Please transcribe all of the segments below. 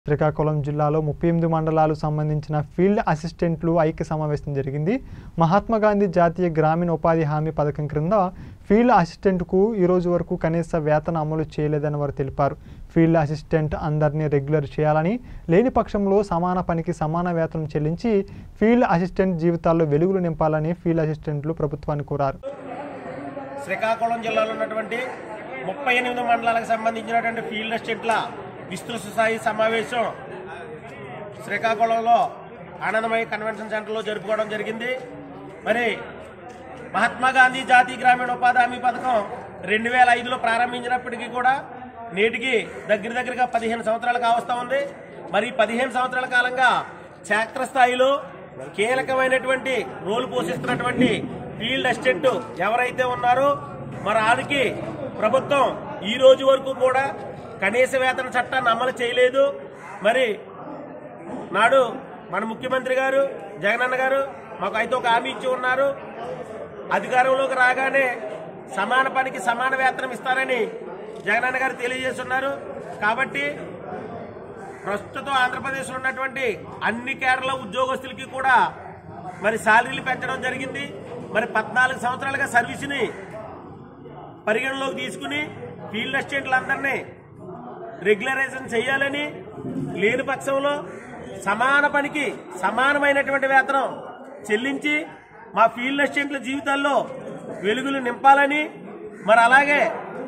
శ్రీకాకుళం జిల్లాలో ముప్పై ఎనిమిది మండలాలు సంబంధించిన ఫీల్డ్ అసిస్టెంట్లు ఐక్య సమావేశం జరిగింది మహాత్మా గాంధీ జాతీయ గ్రామీణ ఉపాధి హామీ పథకం క్రింద ఫీల్డ్ అసిస్టెంట్కు ఈ రోజు వరకు కనీస వేతన అమలు చేయలేదని వారు తెలిపారు ఫీల్డ్ అసిస్టెంట్ అందరినీ రెగ్యులర్ చేయాలని లేని పక్షంలో సమాన పనికి సమాన వేతనం చెల్లించి ఫీల్డ్ అసిస్టెంట్ జీవితాల్లో వెలుగులు నింపాలని ఫీల్డ్ అసిస్టెంట్లు ప్రభుత్వాన్ని కోరారు శ్రీకాకుళం జిల్లాలో ఉన్నటువంటి ముప్పై ఎనిమిది మండలాలకు సంబంధించినటువంటి ఫీల్డ్ అసిస్టెంట్ల విస్తృత స్థాయి సమావేశం శ్రీకాకుళంలో ఆనందమయ కన్వెన్షన్ సెంటర్లో జరుపుకోవడం జరిగింది మరి మహాత్మా గాంధీ జాతీయ గ్రామీణ ఉపాధి హామీ పథకం రెండు వేల ఐదులో ప్రారంభించినప్పటికీ కూడా నేటికి దగ్గర దగ్గరగా పదిహేను సంవత్సరాలు కావస్తా ఉంది మరి ఈ పదిహేను సంవత్సరాల కాలంగా క్షేత్రస్థాయిలో కీలకమైనటువంటి రోల్ పోషిస్తున్నటువంటి ఫీల్డ్ అసిస్టెంట్ ఎవరైతే ఉన్నారో మరి ఆడికి ప్రభుత్వం ఈ రోజు వరకు కూడా కనీస వేతన చట్టాన్ని అమలు చేయలేదు మరి నాడు మన ముఖ్యమంత్రి గారు జగనన్న గారు మాకు అయితే ఒక హామీ ఇచ్చి ఉన్నారు అధికారంలోకి రాగానే సమాన పనికి సమాన వేతనం ఇస్తారని జగనన్న గారు తెలియజేస్తున్నారు కాబట్టి ప్రస్తుతం ఆంధ్రప్రదేశ్లో ఉన్నటువంటి అన్ని కేరళ ఉద్యోగస్తులకి కూడా మరి శాలరీలు పెంచడం జరిగింది మరి పద్నాలుగు సంవత్సరాలుగా సర్వీస్ని పరిగణలోకి తీసుకుని ఫీల్డ్ అసిస్టెంట్లందరినీ రెగ్యులరైజేషన్ చేయాలని లేని పక్షంలో సమాన పనికి సమానమైనటువంటి వేతనం చెల్లించి మా ఫీల్డ్ అసిస్టెంట్ల జీవితాల్లో వెలుగులు నింపాలని మరి అలాగే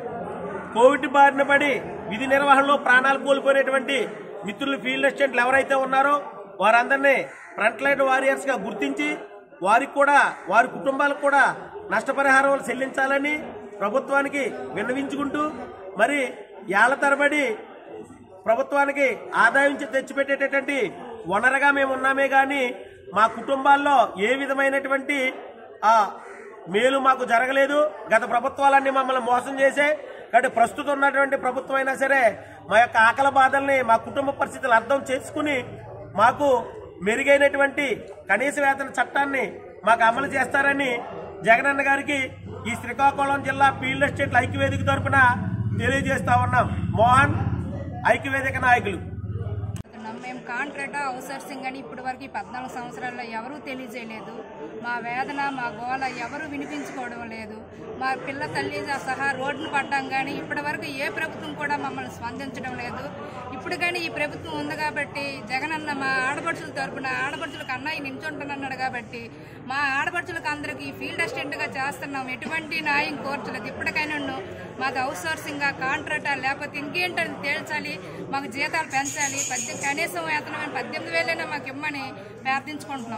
కోవిడ్ బారిన పడి విధి నిర్వహణలో ప్రాణాలు కోల్పోయినటువంటి మిత్రులు ఫీల్డ్ అసిస్టెంట్లు ఎవరైతే ఉన్నారో వారందరినీ ఫ్రంట్ లైన్ వారియర్స్ గా గుర్తించి వారికి కూడా వారి కుటుంబాలకు కూడా నష్టపరిహారం చెల్లించాలని ప్రభుత్వానికి విన్నవించుకుంటూ మరి ఏళ్ల తరబడి ప్రభుత్వానికి ఆదాయం చే- తెచ్చిపెట్టేటటువంటి వనరుగా మేము ఉన్నామే గాని మా కుటుంబాల్లో ఏ విధమైనటువంటి ఆ మేలు మాకు జరగలేదు గత ప్రభుత్వాలన్నీ మమ్మల్ని మోసం చేసే కాబట్టి ప్రస్తుతం ఉన్నటువంటి ప్రభుత్వం అయినా సరే మా యొక్క ఆకలి బాధల్ని మా కుటుంబ పరిస్థితులు అర్థం చేసుకుని మాకు మెరుగైనటువంటి కనీస వేతన చట్టాన్ని మాకు అమలు చేస్తారని జగనన్న గారికి ఈ శ్రీకాకుళం జిల్లా ఫీల్డ్ ఎస్టేట్ల ఐక్యవేదిక తరపున తెలియజేస్తా ఉన్నాం మోహన్ ఐక్యవేదిక నాయకులు చెప్తున్నాం. మేము కాంట్రాక్ట్ అవుట్సోర్సింగ్ అని ఇప్పటి వరకు ఈ పద్నాలుగు సంవత్సరాల్లో ఎవరూ తెలియజేయలేదు మా వేదన మా గోల ఎవరూ వినిపించుకోవడం లేదు మా పిల్ల తల్లి సహా రోడ్డును పడ్డాం కానీ ఇప్పటి వరకు ఏ ప్రభుత్వం కూడా మమ్మల్ని స్పందించడం లేదు ఇప్పుడు కానీ ఈ ప్రభుత్వం ఉంది కాబట్టి జగనన్న మా ఆడపడుచుల తరపున ఆడపడుచులకు అన్నయ్య నించుంటానన్నాడు కాబట్టి మా ఆడపడుచులకు అందరికీ ఫీల్డ్ అసిస్టెంట్గా చేస్తున్నాం ఎటువంటి న్యాయం కోర్చలేదు ఇప్పటికైనా మాది అవుట్సోర్సింగ్ కాంట్రాక్టా లేకపోతే ఇంకేంటని తేల్చాలి మాకు జీతాలు పెంచాలి పద్దెనిమిది కనీసం వేతనం పద్దెనిమిది వేలైనా మాకు ఇమ్మని ప్రార్థించుకుంటున్నాం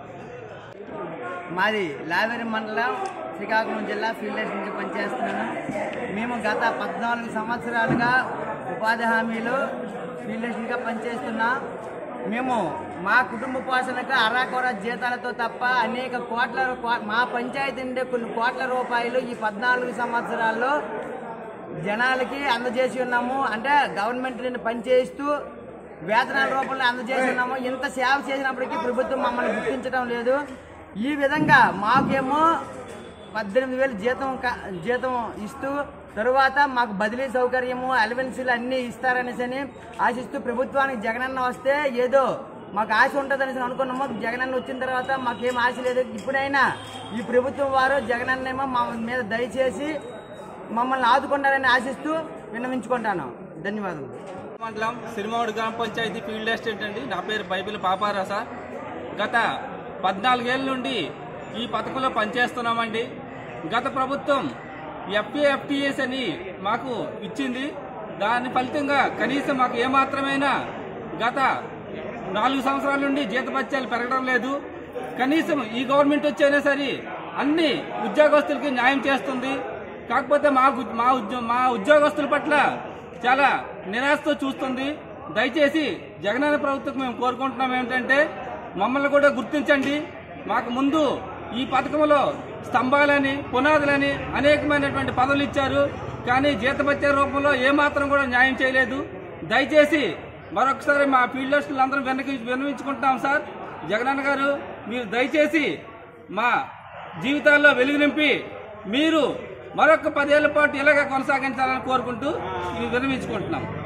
మాది లావేరి మండలం శ్రీకాకుళం జిల్లా ఫీల్డ్ నుంచి పనిచేస్తున్నాను మేము గత పద్నాలుగు సంవత్సరాలుగా ఉపాధి హామీలు ఫీల్డ్ గా పనిచేస్తున్నాం మేము మా కుటుంబ పోషణకు అరాకొర జీతాలతో తప్ప అనేక కోట్ల కో- మా పంచాయతీ నుండి కొన్ని కోట్ల రూపాయలు ఈ పద్నాలుగు సంవత్సరాల్లో జనాలకి అందజేసి ఉన్నాము అంటే గవర్నమెంట్ నుండి పనిచేస్తూ వేతనాల రూపంలో అందజేసి ఉన్నాము ఇంత సేవ చేసినప్పటికీ ప్రభుత్వం మమ్మల్ని గుర్తించడం లేదు ఈ విధంగా మాకేమో పద్దెనిమిది వేలు జీతం క- జీతం ఇస్తూ తరువాత మాకు బదిలీ సౌకర్యము అలవెన్సీలు అన్నీ ఇస్తారనేసి అని ఆశిస్తూ ప్రభుత్వానికి జగనన్న వస్తే ఏదో మాకు ఆశ ఉంటుందనేసి అనుకున్నాము జగనన్న వచ్చిన తర్వాత మాకేం ఆశ లేదు ఇప్పుడైనా ఈ ప్రభుత్వం వారు జగనన్నేమో మా మీద దయచేసి మమ్మల్ని ఆదుకుంటారని ఆశిస్తూ విన్నవించుకుంటాను ధన్యవాదాలు మండలం సిరిమౌడి గ్రామ పంచాయతీ ఫీల్డ్ అసిస్టెంట్ అండి నా పేరు బైబిల్ పాపారాస గత పద్నాలుగేళ్ల నుండి ఈ పథకంలో పనిచేస్తున్నామండి గత ప్రభుత్వం ఎఫ్ఏఎఫ్టిఎస్ అని మాకు ఇచ్చింది దాని ఫలితంగా కనీసం మాకు ఏమాత్రమైనా గత నాలుగు సంవత్సరాల నుండి జీతభత్యాలు పెరగడం లేదు కనీసం ఈ గవర్నమెంట్ వచ్చైనా సరే అన్ని ఉద్యోగస్తులకి న్యాయం చేస్తుంది కాకపోతే మా గు- మా ఉద్యో- మా ఉద్యోగస్తుల పట్ల చాలా నిరాశతో చూస్తుంది దయచేసి జగనన్న ప్రభుత్వం మేము కోరుకుంటున్నాం ఏమిటంటే మమ్మల్ని కూడా గుర్తించండి మాకు ముందు ఈ పథకంలో స్తంభాలని పునాదులని అనేకమైనటువంటి పదవులు ఇచ్చారు కానీ జీతభత్య రూపంలో ఏమాత్రం కూడా న్యాయం చేయలేదు దయచేసి మరొకసారి మా ఫీల్డ్ అందరం వెనక్కి విన్నవించుకుంటున్నాం సార్ జగనన్న గారు మీరు దయచేసి మా జీవితాల్లో వెలుగు నింపి మీరు మరొక పదేళ్ల పాటు ఇలాగ కొనసాగించాలని కోరుకుంటూ విరమించుకుంటున్నాం